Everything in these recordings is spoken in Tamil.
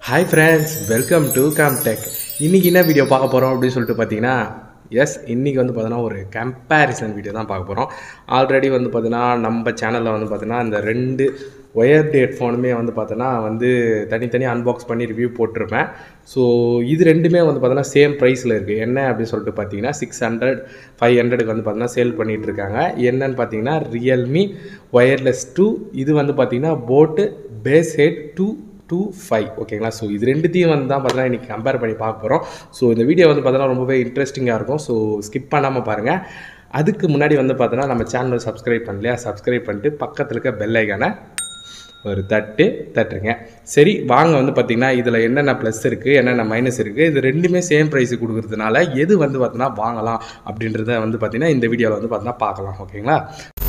hi friends welcome to Comtech இன்றைக்கி என்ன வீடியோ பார்க்க போகிறோம் அப்படின்னு சொல்லிட்டு பார்த்தீங்கன்னா எஸ் இன்றைக்கி வந்து பார்த்தீங்கன்னா ஒரு கம்பேரிசன் வீடியோ தான் பார்க்க போகிறோம் ஆல்ரெடி வந்து பார்த்தீங்கன்னா நம்ம சேனலில் வந்து பார்த்தீங்கன்னா இந்த ரெண்டு ஒயர்டு ஹெட்ஃபோனுமே வந்து பார்த்தோன்னா வந்து தனித்தனி அன்பாக்ஸ் பண்ணி ரிவ்யூ போட்டிருப்பேன் ஸோ இது ரெண்டுமே வந்து பார்த்தோன்னா சேம் ப்ரைஸில் இருக்குது என்ன அப்படின்னு சொல்லிட்டு பார்த்தீங்கன்னா சிக்ஸ் ஹண்ட்ரட் ஃபைவ் ஹண்ட்ரடுக்கு வந்து பார்த்தீங்கன்னா சேல் பண்ணிகிட்டு இருக்காங்க என்னன்னு பார்த்தீங்கன்னா ரியல்மி ஒயர்லெஸ் டூ இது வந்து பார்த்தீங்கன்னா boAt bass head two two five ஓகேங்களா ஸோ இது ரெண்டுத்தையும் வந்து தான் பார்த்தீங்கன்னா இன்றைக்கி கம்பேர் பண்ணி பார்க்க போகிறோம் ஸோ இந்த வீடியோ வந்து பார்த்தீங்கன்னா ரொம்பவே இன்ட்ரெஸ்டிங்காக இருக்கும் ஸோ ஸ்கிப் பண்ணாமல் பாருங்கள் அதுக்கு முன்னாடி வந்து பார்த்தோன்னா நம்ம சேனலை சப்ஸ்கிரைப் பண்ணலையா சப்ஸ்கிரைப் பண்ணிட்டு பக்கத்தில் இருக்க பெல் ஐக்கானை ஒரு தட்டு தட்டுருங்க சரி வாங்க வந்து பார்த்திங்கன்னா இதில் என்னென்ன ப்ளஸ் இருக்குது என்னென்ன மைனஸ் இருக்குது இது ரெண்டுமே சேம் ப்ரைஸு கொடுக்குறதுனால எது வந்து பார்த்தீங்கன்னா வாங்கலாம் அப்படின்றத வந்து பார்த்திங்கன்னா இந்த வீடியோவில் வந்து பார்த்தீங்கன்னா பார்க்கலாம் ஓகேங்களா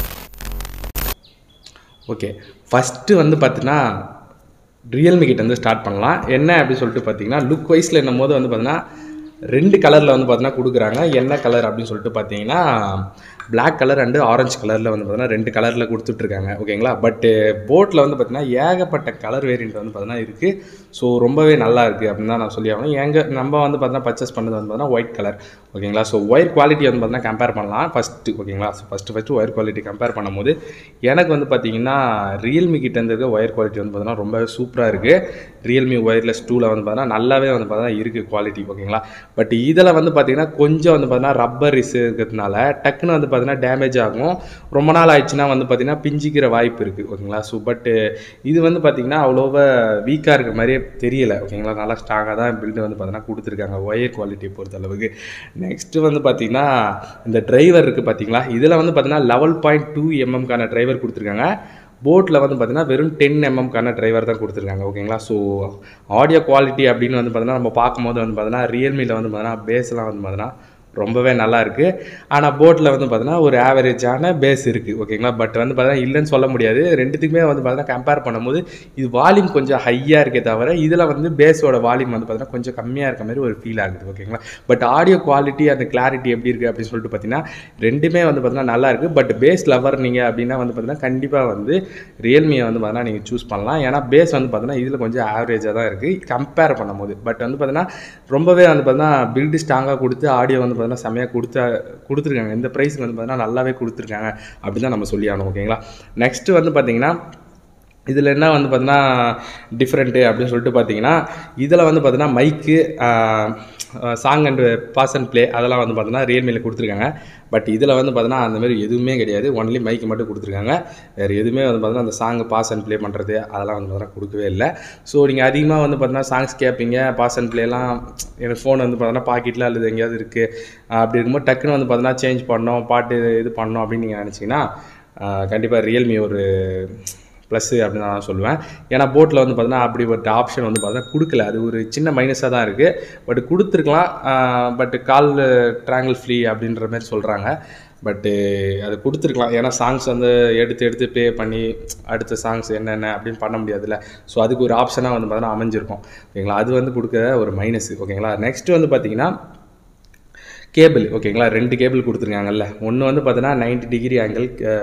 ஓகே ஃபஸ்ட்டு வந்து பார்த்தீங்கன்னா ரியல்மி கிட்ட வந்து ஸ்டார்ட் பண்ணலாம் என்ன அப்படின்னு சொல்லிட்டு பார்த்தீங்கன்னா லுக் வைஸில் என்னும் போது வந்து பார்த்தீங்கன்னா ரெண்டு கலரில் வந்து பார்த்தீங்கன்னா கொடுக்குறாங்க என்ன கலர் அப்படின்னு சொல்லிட்டு பார்த்தீங்கன்னா Black கலர் அண்டு ஆரஞ்சு கலரில் வந்து பார்த்தீங்கன்னா ரெண்டு கலரில் கொடுத்துட்ருக்காங்க ஓகேங்களா பட்டு போட்டில் வந்து பார்த்தீங்கன்னா ஏகப்பட்ட கலர் வேரியண்ட் வந்து பார்த்தீங்கன்னா இருக்குது ஸோ ரொம்பவே நல்லா இருக்குது அப்படின்னு தான் நான் சொல்லி ஆகணும் எங்க நம்ம வந்து பார்த்தீங்கன்னா பர்ச்சேஸ் பண்ணது வந்து பார்த்தீங்கன்னா ஒயிட் கலர் ஓகேங்களா ஸோ ஒயர் குவாலிட்டி வந்து பார்த்தீங்கன்னா கம்பேர் பண்ணலாம் ஃபஸ்ட்டு ஓகேங்களா so first first wire quality compare பண்ணும்போது எனக்கு வந்து பார்த்தீங்கன்னா ரியல்மி கிட்ட இருந்து இருக்க ஒயர் குவாலிட்டி வந்து பார்த்தீங்கன்னா ரொம்ப சூப்பராக இருக்குது ரியல்மி ஒயர்லெஸ் டூவில் வந்து பார்த்தீங்கன்னா நல்லாவே வந்து பார்த்தீங்கன்னா இருக்குது குவாலிட்டி ஓகேங்களா பட் இதில் வந்து பார்த்தீங்கன்னா கொஞ்சம் வந்து பார்த்தீங்கன்னா ரப்பர் இஸ் இருக்கிறதுனால டக்குன்னு வந்து பார்த்தீங்கன்னா டேமேஜ் ஆகும் ரொம்ப நாள் ஆயிடுச்சுன்னா வந்து பார்த்தீங்கன்னா பிஞ்சிக்கிற வாய்ப்பு இருக்குது ஓகேங்களா ஸோ பட்டு இது வந்து பார்த்தீங்கன்னா அவ்வளோவா வீக்காக இருக்கிற மாதிரியே தெரியல ஓகேங்களா நல்லா ஸ்ட்ராங்காக தான் பில்டு வந்து பார்த்தீங்கன்னா கொடுத்துருக்காங்க ஒயர் குவாலிட்டியை பொறுத்த அளவுக்கு நெக்ஸ்ட்டு வந்து பார்த்தீங்கன்னா இந்த டிரைவர் இருக்குது பார்த்தீங்களா இதில் வந்து பார்த்தீங்கன்னா லெவல் பாயிண்ட் டூ எம்எம்கான டிரைவர் கொடுத்துருக்காங்க போட்டில் வந்து பார்த்தீங்கன்னா வெறும் டென் எம்எம்கான டிரைவர் தான் கொடுத்துருக்காங்க ஓகேங்களா ஸோ ஆடியோ குவாலிட்டி அப்படின்னு வந்து பார்த்தீங்கன்னா நம்ம பார்க்கும்போது வந்து பார்த்தீங்கன்னா ரியல்மியில் வந்து பார்த்தீங்கன்னா பேஸ்லாம் வந்து பார்த்தீங்கன்னா ரொம்பவே நல்லா இருக்குது ஆனால் போட்டில் வந்து பார்த்தீங்கன்னா ஒரு ஆவரேஜான பேஸ் இருக்குது ஓகேங்களா பட் வந்து பார்த்தீங்கன்னா இல்லைன்னு சொல்ல முடியாது ரெண்டுத்துக்குமே வந்து பார்த்தீங்கன்னா கம்பேர் பண்ணும்போது இது வால்யூம் கொஞ்சம் ஹையாக இருக்கே தவிர இதில் வந்து பேஸோட வால்யூம் வந்து பார்த்தீங்கன்னா கொஞ்சம் கம்மியாக இருக்க மாதிரி ஒரு ஃபீல் ஆகுது ஓகேங்களா பட் ஆடியோ குவாலிட்டி அந்த கிளாரிட்டி எப்படி இருக்குது அப்படின்னு சொல்லிட்டு பார்த்தீங்கன்னா ரெண்டுமே வந்து பார்த்தீங்கன்னா நல்லா இருக்குது பட் பேஸ் லவர் நீங்கள் அப்படின்னா வந்து பார்த்தீங்கன்னா கண்டிப்பாக வந்து ரியல்மியை வந்து பார்த்தீங்கன்னா நீங்கள் சூஸ் பண்ணலாம் ஏன்னா பேஸ் வந்து பார்த்தீங்கன்னா இதில் கொஞ்சம் ஆவரேஜாக தான் இருக்குது கம்பேர் பண்ணும்போது பட் வந்து பார்த்தீங்கன்னா ரொம்பவே வந்து பார்த்தீங்கன்னா பில்டு ஸ்ட்ராங்காக கொடுத்து ஆடியோ வந்து பார்த்தீங்கன்னா செம்மையாக கொடுத்து கொடுத்துருக்காங்க இந்த ப்ரைஸுக்கு வந்து பார்த்தீங்கன்னா நல்லாவே கொடுத்துருக்காங்க அப்படி தான் நம்ம சொல்லி ஆகணும் ஓகேங்களா நெக்ஸ்ட்டு வந்து பார்த்தீங்கன்னா இதில் என்ன வந்து பார்த்தீங்கன்னா டிஃப்ரெண்ட்டு அப்படின்னு சொல்லிட்டு பார்த்தீங்கன்னா இதில் வந்து பார்த்தீங்கன்னா mic song and pause and play அதெல்லாம் வந்து பார்த்தீங்கன்னா ரியல்மியில் கொடுத்துருக்காங்க பட் இதில் வந்து பார்த்தீங்கன்னா அந்த மாதிரி எதுவுமே கிடையாது ஒன்லி மைக்கு மட்டும் கொடுத்துருக்காங்க வேறு எதுவுமே வந்து பார்த்தீங்கன்னா அந்த சாங் பாஸ் அண்ட் ப்ளே பண்ணுறது அதெல்லாம் வந்து பார்த்தீங்கன்னா கொடுக்கவே இல்லை ஸோ நீங்கள் அதிகமாக வந்து பார்த்தீங்கன்னா சாங்ஸ் கேட்பீங்க பாஸ் அண்ட் ப்ளேலாம் எனக்கு ஃபோன் வந்து பார்த்தீங்கன்னா பாக்கெட்டில் அல்லது எங்கேயாவது இருக்குது அப்படி இருக்கும்போது டக்குன்னு வந்து பார்த்தீங்கன்னா சேஞ்ச் பண்ணோம் பாட்டு இது பண்ணோம் அப்படின்னு நீங்கள் நினச்சிங்கன்னா கண்டிப்பாக ரியல்மி ஒரு ப்ளஸ்ஸு அப்படின்னு நான் சொல்லுவேன் ஏன்னா போட்டில் வந்து பார்த்தீங்கன்னா அப்படி ஒரு ஆப்ஷன் வந்து பார்த்தீங்கன்னா கொடுக்கல அது ஒரு சின்ன மைனஸாக தான் இருக்குது பட் கொடுத்துருக்கலாம் பட் கால் ட்ராங்கிள் ஃப்ரீ அப்படின்ற மாதிரி சொல்கிறாங்க பட்டு அது கொடுத்துருக்கலாம் ஏன்னா சாங்ஸ் வந்து எடுத்து எடுத்து ப்ளே பண்ணி அடுத்த சாங்ஸ் என்னென்ன அப்படின்னு பண்ண முடியாதுல்ல ஸோ அதுக்கு ஒரு ஆப்ஷனாக வந்து பார்த்தீங்கன்னா அமைஞ்சிருக்கும் ஓகேங்களா அது வந்து கொடுக்க ஒரு மைனஸ் ஓகேங்களா நெக்ஸ்ட்டு வந்து பார்த்தீங்கன்னா கேபிள் ஓகேங்களா ரெண்டு கேபிள் கொடுத்துருக்காங்கல்ல ஒன்று வந்து பார்த்தீங்கன்னா நைன்டி டிகிரி ஆங்கிள்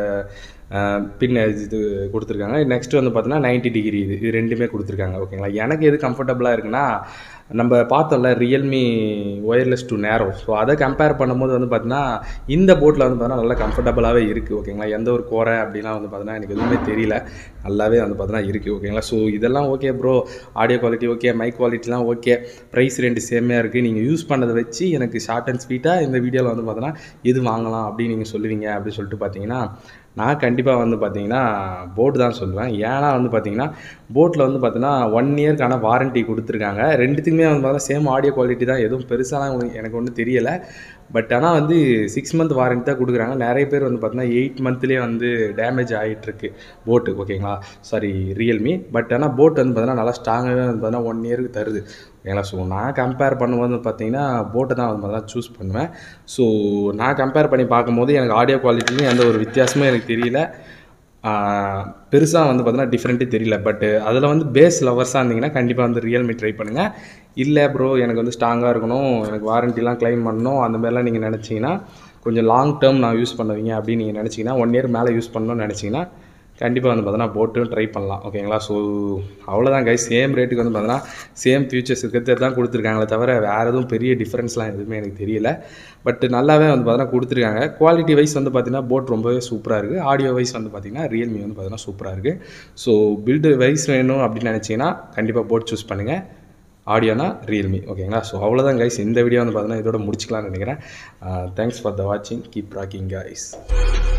பின் இது கொடுத்துருக்காங்க நெக்ஸ்ட் வந்து பார்த்தீங்கன்னா நைன்டி டிகிரி இது இது ரெண்டுமே கொடுத்துருக்காங்க ஓகேங்களா எனக்கு எது கம்ஃபர்டபுளாக இருக்குன்னா நம்ம பார்த்தோம்ல Realme wireless two Neo so அதை கம்பேர் பண்ணும்போது வந்து பார்த்தீங்கன்னா இந்த போட்டில் வந்து பார்த்தீங்கன்னா நல்லா கம்ஃபர்டபுளாகவே இருக்குது ஓகேங்களா எந்த ஒரு குறை அப்படிலாம் வந்து பார்த்தீங்கன்னா எனக்கு எதுவுமே தெரியல நல்லாவே வந்து பார்த்தீங்கன்னா இருக்குது ஓகேங்களா ஸோ இதெல்லாம் okay bro audio quality okay mic குவாலிட்டிலாம் ஓகே ப்ரைஸ் ரெண்டு சேமையாக இருக்குது நீங்கள் யூஸ் பண்ணதை வச்சு எனக்கு ஷார்ட் அண்ட் ஸ்வீட்டாக இந்த வீடியோவில் வந்து பார்த்தீங்கன்னா எது வாங்கலாம் அப்படின்னு நீங்கள் சொல்லுவீங்க அப்படின்னு சொல்லிட்டு பார்த்தீங்கன்னா நான் கண்டிப்பாக வந்து பார்த்தீங்கன்னா போட் தான் சொல்லுவேன் ஏன்னா வந்து பார்த்தீங்கன்னா போட்டில் வந்து பார்த்தீங்கன்னா ஒன் இயர்க்கான வாரண்ட்டி கொடுத்துருக்காங்க ரெண்டுத்துக்குமே வந்து பார்த்தீங்கன்னா சேம் ஆடியோ குவாலிட்டி தான் எதுவும் பெருசாலாம் எனக்கு ஒன்றும் தெரியலை பட் ஆனால் வந்து சிக்ஸ் மந்த் வாரண்ட்டி தான் கொடுக்குறாங்க நிறைய பேர் வந்து பார்த்தீங்கன்னா எயிட் மந்த்லேயே வந்து டேமேஜ் ஆகிட்டுருக்கு போட்டு ஓகேங்களா சாரி ரியல்மி பட் ஆனால் போட் வந்து பார்த்தீங்கன்னா நல்லா ஸ்ட்ராங்காகவே வந்து பார்த்தீங்கன்னா ஒன் இயருக்கு தருது ஓகேங்களா ஸோ நான் கம்பேர் பண்ணும்போது பார்த்தீங்கன்னா போட்டை தான் வந்து பார்த்தீங்கன்னா சூஸ் பண்ணுவேன் ஸோ நான் கம்பேர் பண்ணி பார்க்கும்போது எனக்கு ஆடியோ குவாலிட்டிலையும் எந்த ஒரு வித்தியாசமும் எனக்கு தெரியல பெருசாக வந்து பார்த்தீங்கன்னா டிஃப்ரெண்ட்டே தெரியல பட்டு அதில் வந்து பேஸ் லவர்ஸாக இருந்தீங்கன்னா கண்டிப்பாக வந்து ரியல்மி ட்ரை பண்ணுங்கள் இல்லை ப்ரோ எனக்கு வந்து ஸ்ட்ராங்காக இருக்கணும் எனக்கு வாரண்டிலாம் க்ளைம் பண்ணணும் அந்த மாதிரிலாம் நீங்கள் நினச்சிங்கன்னா கொஞ்சம் லாங் டேர்ம் நான் யூஸ் பண்ணுவீங்க அப்படின்னு நீங்கள் நினச்சிங்கன்னா ஒன் இயர் மேலே யூஸ் பண்ணணும்னு நினச்சிங்கன்னா கண்டிப்பாக வந்து பார்த்தோன்னா போட்டும் ட்ரை பண்ணலாம் ஓகேங்களா ஸோ அவ்வளோதான் கைஸ் சேம் ரேட்டுக்கு வந்து பார்த்தோன்னா சேம் ஃபியூச்சர்ஸ் இருக்கிறது தான் கொடுத்துருக்காங்களே தவிர வேறு எதுவும் பெரிய டிஃப்ரென்ஸ்லாம் எதுவுமே எனக்கு தெரியல பட் நல்லாவே வந்து பார்த்தோன்னா கொடுத்துருக்காங்க குவாலிட்டி வைஸ் வந்து பார்த்தீங்கன்னா போட் ரொம்பவே சூப்பராக இருக்குது ஆடியோ வைஸ் வந்து பார்த்தீங்கன்னா ரியல்மி வந்து பார்த்தீங்கன்னா சூப்பராக இருக்குது ஸோ பில்டு வைஸ் வேணும் அப்படின்னு நினச்சிங்கன்னா கண்டிப்பாக போட் சூஸ் பண்ணுங்கள் ஆடியோனா ரியல்மி ஓகேங்களா ஸோ அவ்வளோதான் கைஸ் இந்த வீடியோ வந்து பார்த்தீங்கன்னா இதோட முடிச்சுக்கலாம்னு நினைக்கிறேன் தேங்க்ஸ் ஃபார் த வாட்சிங் கீப் ராக்கிங் கைஸ்